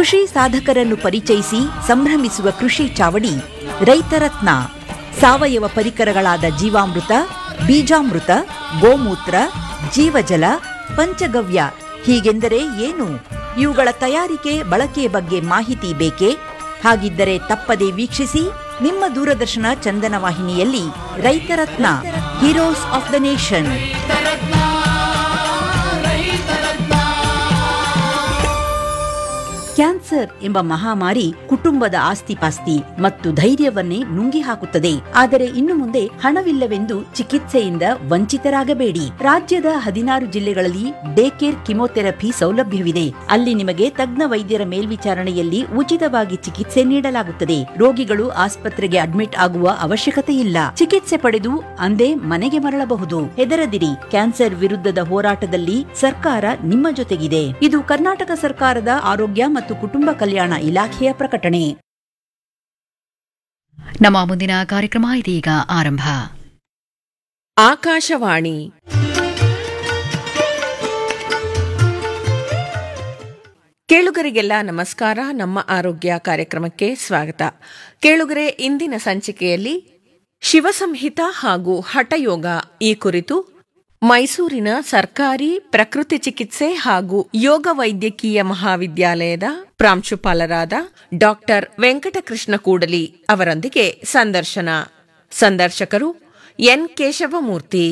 ಕೃಷಿ ಸಾಧಕರನ್ನು ಪರಿಚಯಿಸಿ ಸಂಭ್ರಮಿಸುವ ಕೃಷಿ ಚಾವಡಿ ರೈತರತ್ನ ಸಾವಯವ ಪರಿಕರಗಳಾದ ಜೀವಾಮೃತ ಬೀಜಾಮೃತ ಗೋಮೂತ್ರ ಜೀವಜಲ ಪಂಚಗವ್ಯ ಹೀಗೆಂದರೆ ಏನು ಇವುಗಳ ತಯಾರಿಕೆ ಬಳಕೆ ಬಗ್ಗೆ ಮಾಹಿತಿ ಬೇಕೇ ಹಾಗಿದ್ದರೆ ತಪ್ಪದೆ ವೀಕ್ಷಿಸಿ ನಿಮ್ಮ ದೂರದರ್ಶನ ಚಂದನ ವಾಹಿನಿಯಲ್ಲಿ Raitharatna heroes of the nation cancer ಎಂಬ ಮಹಾಮಾರಿ ಕುಟುಂಬದ ಆಸ್ತಿಪಾಸ್ತಿ ಮತ್ತು ಧೈರ್ಯವನ್ನೇ ನುಂಗಿ ಹಾಕುತ್ತದೆ ಆದರೆ ಇನ್ನು ಮುಂದೆ ಹಣವಿಲ್ಲವೆಂದು ಚಿಕಿತ್ಸೆಯಿಂದ ವಂಚಿತರಾಗಬೇಡಿ ರಾಜ್ಯದ ಹದಿನಾರು ಜಿಲ್ಲೆಗಳಲ್ಲಿ ಡೇ ಕೇರ್ ಕಿಮೋಥೆರಪಿ ಸೌಲಭ್ಯವಿದೆ ಅಲ್ಲಿ ನಿಮಗೆ ತಜ್ಞ ವೈದ್ಯರ ಮೇಲ್ವಿಚಾರಣೆಯಲ್ಲಿ ಉಚಿತವಾಗಿ ಚಿಕಿತ್ಸೆ ನೀಡಲಾಗುತ್ತದೆ ರೋಗಿಗಳು ಆಸ್ಪತ್ರೆಗೆ ಅಡ್ಮಿಟ್ ಆಗುವ ಅವಶ್ಯಕತೆ ಇಲ್ಲ ಚಿಕಿತ್ಸೆ ಪಡೆದು ಅಂದೇ ಮನೆಗೆ ಮರಳಬಹುದು ಹೆದರದಿರಿ ಕ್ಯಾನ್ಸರ್ ವಿರುದ್ಧದ ಹೋರಾಟದಲ್ಲಿ ಸರ್ಕಾರ ನಿಮ್ಮ ಜೊತೆಗಿದೆ ಇದು ಕರ್ನಾಟಕ ಸರ್ಕಾರದ ಆರೋಗ್ಯ ಮತ್ತು ಕುಟುಂಬ ಕಲ್ಯಾಣ ಇಲಾಖೆಯ ಪ್ರಕಟಣೆ ನಮ್ಮ ಮುಂದಿನ ಕಾರ್ಯಕ್ರಮ ಇದೀಗ ಆರಂಭ ಆಕಾಶವಾಣಿ ಕೇಳುಗರಿಗೆಲ್ಲ ನಮಸ್ಕಾರ ನಮ್ಮ ಆರೋಗ್ಯ ಕಾರ್ಯಕ್ರಮಕ್ಕೆ ಸ್ವಾಗತ ಕೇಳುಗರೆ ಇಂದಿನ ಸಂಚಿಕೆಯಲ್ಲಿ ಶಿವಸಂಹಿತ ಹಾಗೂ ಹಠಯೋಗ ಈ ಕುರಿತು ಮೈಸೂರಿನ ಸರ್ಕಾರಿ ಪ್ರಕೃತಿ ಚಿಕಿತ್ಸೆ ಹಾಗೂ ಯೋಗ ವೈದ್ಯಕೀಯ ಮಹಾವಿದ್ಯಾಲಯದ ಪ್ರಾಂಶುಪಾಲರಾದ ಡಾಕ್ಟರ್ ವೆಂಕಟಕೃಷ್ಣ ಕೂಡಲಿ ಅವರೊಂದಿಗೆ ಸಂದರ್ಶನ ಸಂದರ್ಶಕರು ಎನ್ ಕೇಶವಮೂರ್ತಿ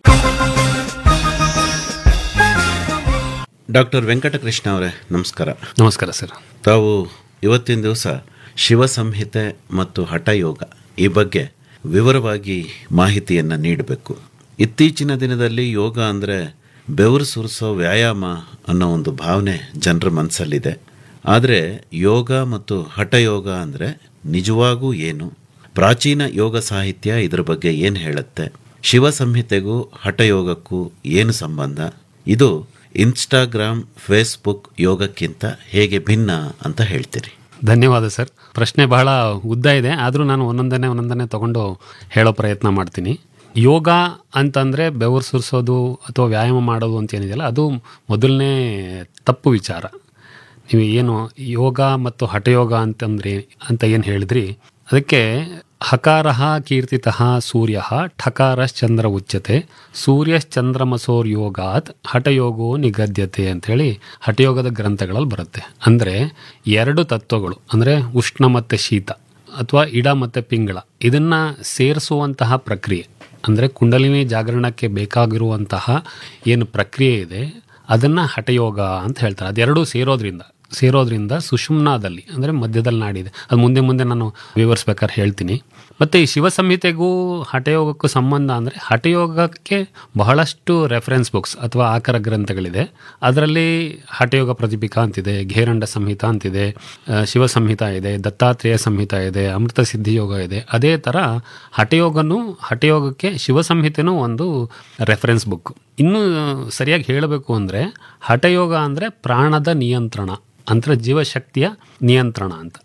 ಡಾಕ್ಟರ್ ವೆಂಕಟಕೃಷ್ಣ ಅವರೇ ನಮಸ್ಕಾರ ನಮಸ್ಕಾರ ಸರ್ ತಾವು ಇವತ್ತಿನ ದಿವಸ ಶಿವ ಸಂಹಿತೆ ಮತ್ತು ಹಠಯೋಗ ಈ ಬಗ್ಗೆ ವಿವರವಾಗಿ ಮಾಹಿತಿಯನ್ನು ನೀಡಬೇಕು ಇತ್ತೀಚಿನ ದಿನದಲ್ಲಿ ಯೋಗ ಅಂದರೆ ಬೆವರು ಸುರಿಸೋ ವ್ಯಾಯಾಮ ಅನ್ನೋ ಒಂದು ಭಾವನೆ ಜನರ ಮನಸ್ಸಲ್ಲಿದೆ ಆದರೆ ಯೋಗ ಮತ್ತು ಹಠಯೋಗ ಅಂದರೆ ನಿಜವಾಗೂ ಏನು ಪ್ರಾಚೀನ ಯೋಗ ಸಾಹಿತ್ಯ ಇದರ ಬಗ್ಗೆ ಏನು ಹೇಳುತ್ತೆ ಶಿವ ಸಂಹಿತೆಗೂ ಹಠಯೋಗಕ್ಕೂ ಏನು ಸಂಬಂಧ ಇದು ಇನ್ಸ್ಟಾಗ್ರಾಮ್ ಫೇಸ್ಬುಕ್ ಯೋಗಕ್ಕಿಂತ ಹೇಗೆ ಭಿನ್ನ ಅಂತ ಹೇಳ್ತೀರಿ ಧನ್ಯವಾದ ಸರ್ ಪ್ರಶ್ನೆ ಬಹಳ ಉದ್ದ ಇದೆ ಆದರೂ ನಾನು ಒಂದೊಂದನೇ ಒಂದೊಂದನೇ ತಗೊಂಡು ಹೇಳೋ ಪ್ರಯತ್ನ ಮಾಡ್ತೀನಿ ಯೋಗ ಅಂತಂದರೆ ಬೆವರು ಸುರಿಸೋದು ಅಥವಾ ವ್ಯಾಯಾಮ ಮಾಡೋದು ಅಂತ ಏನಿದೆಯಲ್ಲ ಅದು ಮೊದಲನೇ ತಪ್ಪು ವಿಚಾರ ನೀವು ಏನು ಯೋಗ ಮತ್ತು ಹಠಯೋಗ ಅಂತಂದ್ರೆ ಅಂತ ಏನು ಹೇಳಿದ್ರಿ ಅದಕ್ಕೆ ಹಕಾರ ಕೀರ್ತಿತಃ ಸೂರ್ಯ ಠಕಾರಶ್ಚಂದ್ರ ಉಚ್ಯತೆ ಸೂರ್ಯಶ್ಚಂದ್ರಮಸೋರ್ ಯೋಗಾತ್ ಹಠಯೋಗೋ ನಿಗದ್ಯತೆ ಅಂಥೇಳಿ ಹಠಯೋಗದ ಗ್ರಂಥಗಳಲ್ಲಿ ಬರುತ್ತೆ ಅಂದರೆ ಎರಡು ತತ್ವಗಳು ಅಂದರೆ ಉಷ್ಣ ಮತ್ತು ಶೀತ ಅಥವಾ ಇಡ ಮತ್ತು ಪಿಂಗಳ ಇದನ್ನು ಸೇರಿಸುವಂತಹ ಪ್ರಕ್ರಿಯೆ ಅಂದರೆ ಕುಂಡಲಿನಿ ಜಾಗರಣಕ್ಕೆ ಬೇಕಾಗಿರುವಂತಹ ಏನು ಪ್ರಕ್ರಿಯೆ ಇದೆ ಅದನ್ನು ಹಠಯೋಗ ಅಂತ ಹೇಳ್ತಾರೆ ಅದೆರಡೂ ಸೇರೋದ್ರಿಂದ ಸೇರೋದ್ರಿಂದ ಸುಷುಮ್ನಾದಲ್ಲಿ ಅಂದರೆ ಮಧ್ಯದಲ್ಲಿ ನಾಡಿದೆ ಅದು ಮುಂದೆ ಮುಂದೆ ನಾನು ವಿವರಿಸ್ಬೇಕಾದ್ರೆ ಹೇಳ್ತೀನಿ ಮತ್ತು ಈ ಶಿವ ಸಂಹಿತೆಗೂ ಹಠಯೋಗಕ್ಕೂ ಸಂಬಂಧ ಅಂದರೆ ಹಠಯೋಗಕ್ಕೆ ಬಹಳಷ್ಟು ರೆಫರೆನ್ಸ್ ಬುಕ್ಸ್ ಅಥವಾ ಆಕರ ಗ್ರಂಥಗಳಿದೆ ಅದರಲ್ಲಿ ಹಠಯೋಗ ಪ್ರತಿಪಿಕಾ ಅಂತಿದೆ ಘೇರಂಡ ಸಂಹಿತ ಅಂತಿದೆ ಆ, ಶಿವ ಸಂಹಿತ ಇದೆ ದತ್ತಾತ್ರೇಯ ಸಂಹಿತ ಇದೆ ಅಮೃತ ಸಿದ್ಧಿ ಯೋಗ ಇದೆ ಅದೇ ಥರ ಹಠಯೋಗನೂ ಹಠಯೋಗಕ್ಕೆ ಶಿವ ಸಂಹಿತೆನೂ ಒಂದು ರೆಫರೆನ್ಸ್ ಬುಕ್ ಇನ್ನು ಸರಿಯಾಗಿ ಹೇಳಬೇಕು ಅಂದರೆ ಹಠಯೋಗ ಅಂದರೆ ಪ್ರಾಣದ ನಿಯಂತ್ರಣ ಅಂದ್ರೆ ಜೀವಶಕ್ತಿಯ ನಿಯಂತ್ರಣ ಅಂತ